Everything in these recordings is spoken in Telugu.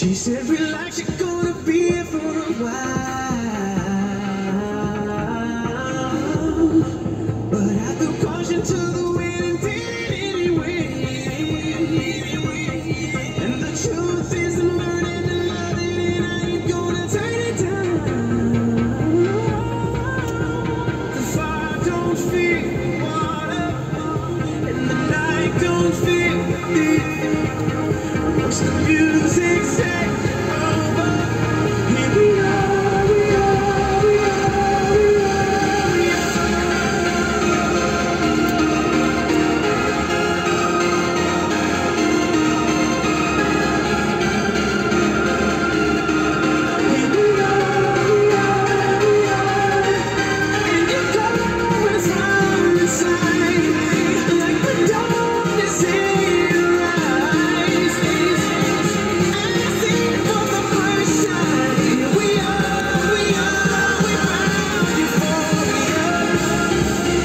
She said, relax, you're gonna be here for a while. But I threw caution to the wind and did anyway. And the truth is, I'm learning to love it, and I ain't gonna turn it down. The fire don't fear water, and the night don't fear heat. Once the music's set over, here we are, we are, we are, we are, we are. Here we are, we are, we are. And you go as far inside, like the dawn is in your eyes. I see it for the first time. Here we are, we are, we found euphoria.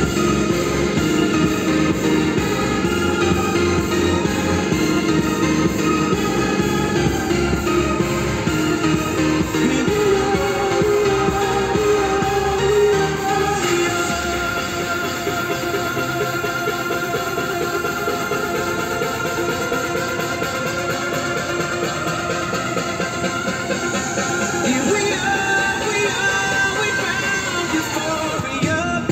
Here we are, we are, we are, we are. Here we are, we are, we found euphoria.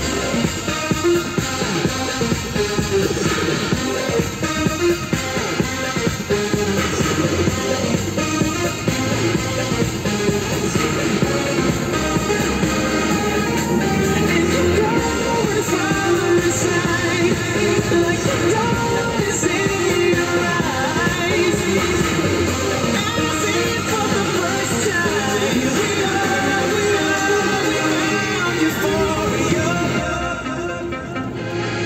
And you go as far inside, like the dawn is in your eyes. I see it for the first time. Here we are, we are, we found euphoria.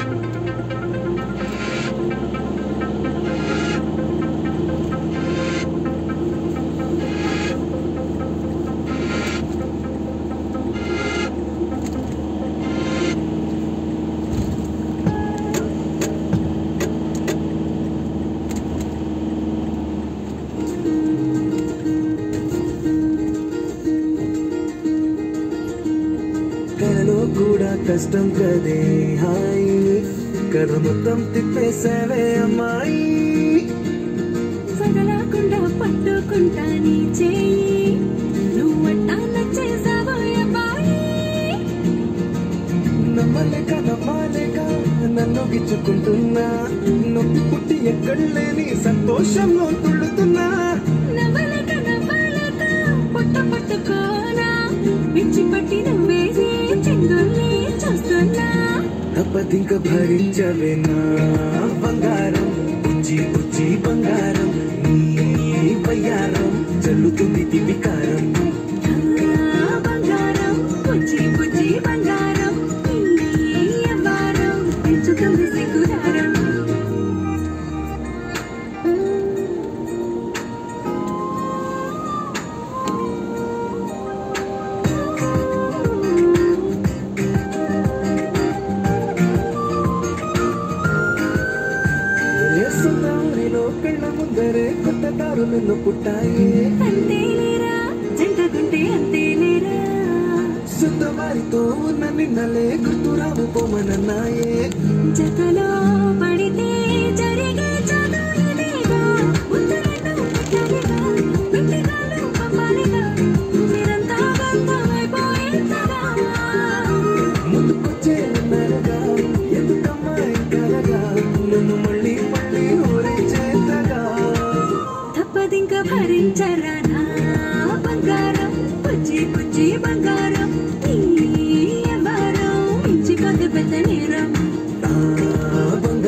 కలలో కూడా కష్టం కదే హాయి కథ మొత్తం తిప్పేసావే అమ్మాయి వదలకుండా పట్టుకుంటా నీ చేయి నువ్వట్టా నచ్చేసావో అబ్బాయి నమ్మలేక నమ్మాలేక నన్ను గిచ్చుకుంటున్నా నొప్పి పుట్టి ఎక్కడలేని సంతోషంలో తుళ్ళుతున్నా నవ్వలేక నవ్వలేక పొట్ట పట్టుకోనా పిచ్చి పట్టి నువ్వేసి చెంగుల్ని చూస్తున్నా తప్పదింక భరించవేనా బంగారం బుజ్జి బుజ్జి బంగారం నీ వయ్యారం చల్లుతుంది దివికారం ఆ బంగారం బుజ్జి బుజ్జి బంగారం ఈ అవ్వారం పెంచుతుంది సిగ్గుదారం వేస్తున్నారిలో కళ్ళ ముందరే కొత్త దారు నిన్ను పుట్టాయి అంతేలేరా జంటకుంటే అంతేలేరా సొంత వారితో ఉన్న నిన్నలే గుర్తురాము పోమనన్నాయే జతలో పడితే జరిగే చదువు ఇదేగా ముద్దులను పెట్టాలిగా పెట్టగాలు పంపాలిగా మీరంతా బంధమైపోయిందరా ముందుకొచ్చే ఉన్నారుగా ఎందుకమ్మా ఇంకలగా నన్ను మళ్ళీ మళ్ళీ ఊరే చేతగా తప్పదింక భరించరా నా బంగారం బుజ్జి బుజ్జి బంగారం ఈ వ్యవహారం మించిపోతే పెద్ద నేరం నా బంగారం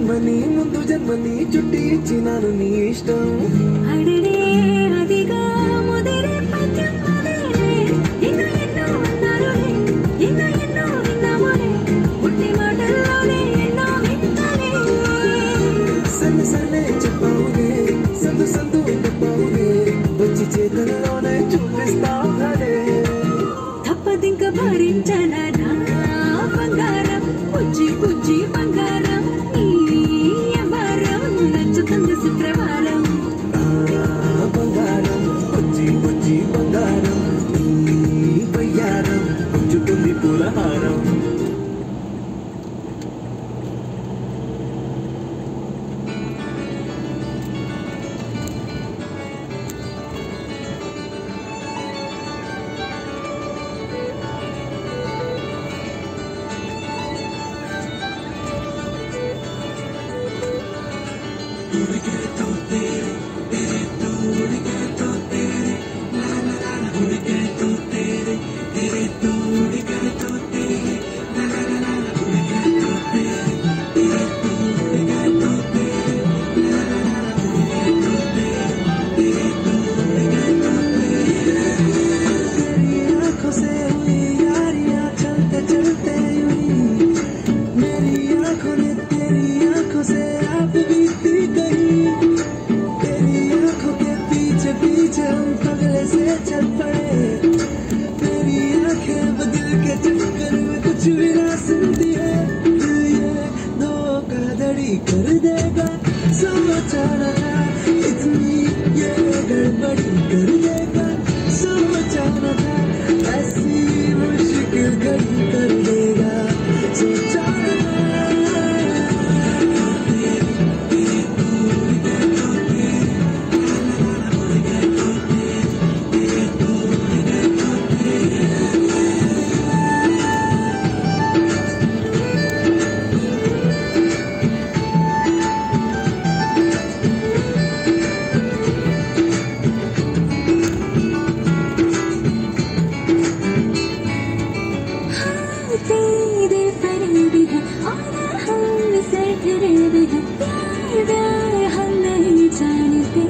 జన్మని ముందు జన్మని చుట్టి ఇచ్చినాను నీ ఇష్టం అడడే అదిగా ముదిరే పద్యం అదేలే ఎన్నో ఎన్నో అన్నారులే ఎన్నో ఎన్నో విన్నాములే పుట్టి మాటల్లోనే ఎన్నో వింతలే సన్న సన్నే చెప్పావులే సందు సందు చెప్పావులే వచ్చి చేతల్లోనే చూపిస్తావులే తప్పదింక భరించనా నా బంగారం బుజ్జి బుజ్జి బంగారం నీ వ్యవహారం నచ్చుతుంది శుక్రవారం ఆ బంగారం బుజ్జి బుజ్జి బంగారం ఈ బయ్యారం పుచ్చుతుంది పూలహారం तेरी आंखों से हुई यारियां चलते चलते यूं मेरी आंखों ने तेरी आंखों से आप बीती गई तेरी आंखों के पीछे पीछे हम पगले से चल पड़े तेरी आंखें बदल के चक्कर में कुछ भी ना सुनती है दिल ये धोखाधड़ी कर देगा समाचार था इतनी ये गड़बड़ी कर देगा समाचार था ऐसी मुश्किल घड़ी कर देगा सोचा था तेरे फरेब है और हम से फरेब है प्यार प्यार हम नहीं जानते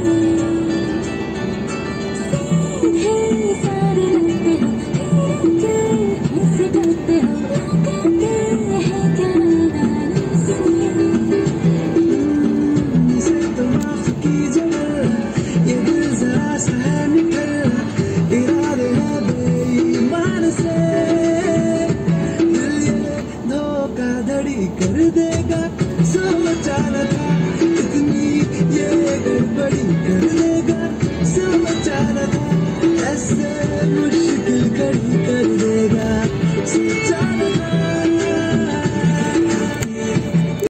सीधे सारे लगते हो फिर क्यों ऐसे डरते हो कहते हैं क्या नादानी से इसे तो माफ कीजिए ये दिल जरा सा है निकल इरादे है बेईमान से दिल ये धोखाधड़ी कर देगा सोचा न था